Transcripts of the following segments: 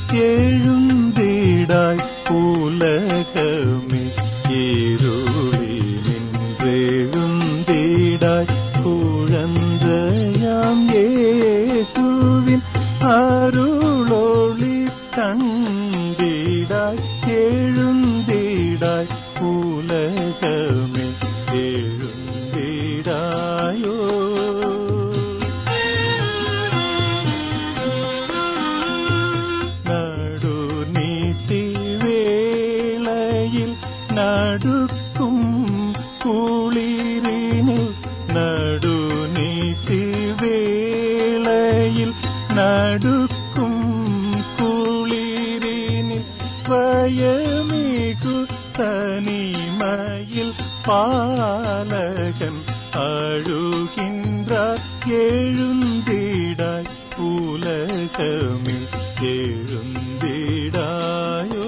எழுந்திடாய் உலகமே இருளி நின்றெழுந்திடாய் குழந்தையாம் இயேசுவின் அருளொளி கண்டிடாய் எழுந்திடாய் உலகமே எழுந்திடாயோ நடு நீசி வேளையில் நடுக்கும் குளிரினில் நடு நீசி வேளையில் நடுக்கும் குளிரினில் பயமிகு தனிமையில் பாலகன் அழுகின்றார் எழுந்திடாய் உலகமே எழுந்திடாயோ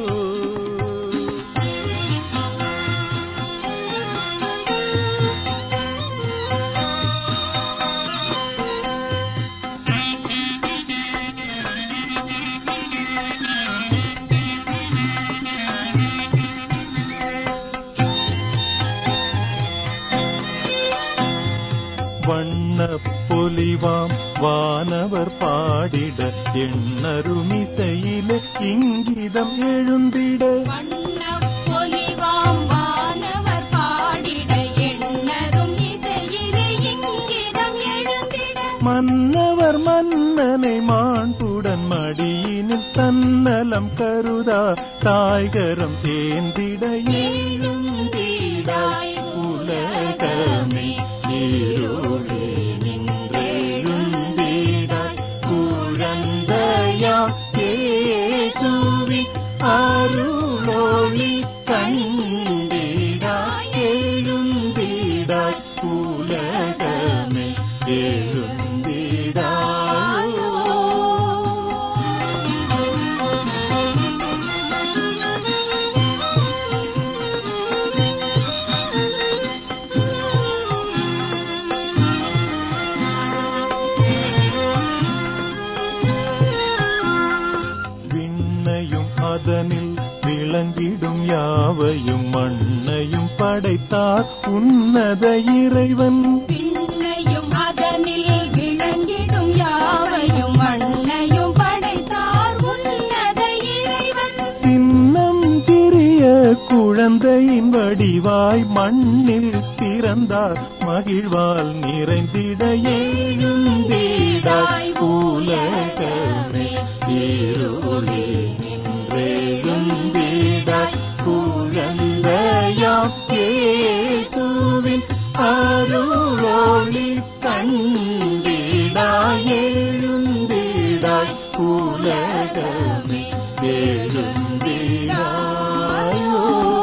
வண்ண பொலிவாம் வானவர் பாடிட எண்ணருமிசையிலே இங்கிதம் எழுந்திட வண்ணப் பொலிவாம் வானவர் பாடிட எண்ணரும் இசையிலே இங்கிதம் எழுந்திட மன்னவர் மன்னனை மாண்புடன் மடியினில் தன்னலம் கருதா தாய்கரம் தேந்திட எழுந்திடாய் உலகமே இருளி நின்றெழுந்திடாய் குழந்தையாம் இயேசுவின் அருளொளி கண்டிடாய் எழுந்திடாய் உலகமே எழுந்திடாயோ விண்ணையும் அதனில் விளங்கிடும் யாவையும் மண்ணையும் படைத்தார் உன்னத இறைவன் பின்னையும் அதனில் விளங்கிடும் யாவையும் மண்ணையும் படைத்தார் உன்னத இறைவன் சின்னம் சிறிய குழந்தையின் வடிவாய் மண்ணில் பிறந்தார் மகிழ்வால் நிறைந்திட எழுந்திடாய் உலகமே இருளி நின்றெழுந்திடாய் குழந்தையாம் இயேசுவின் அருளொளி கண்டிடாய் எழுந்திடாய் உலகமே எழுந்திடாயோ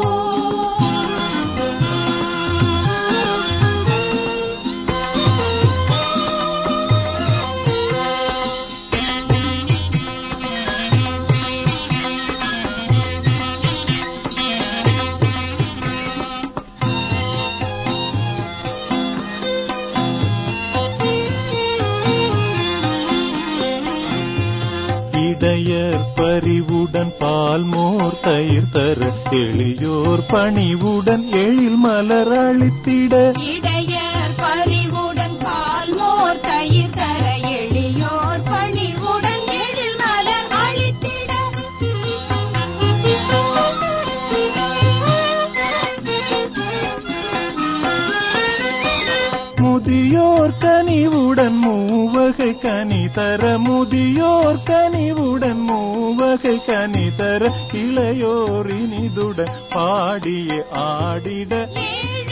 இடையர் பரிவுடன் பால் மோர் தயிர் தர எளியோர் பணிவுடன் எழில் மலர் அளித்திட இடையர் பறிவுடன் பால் மோர் தயிர் தர எளியோர் பணிவுடன் எழில் மலர் அளித்திட முதியோர் கனிவுடன் மூவகை கனி தர முதியோர் கனிவுடன் மூவகை கனி தர இளையோர் இனிதுடன் பாடிய ஆடிட ஏழு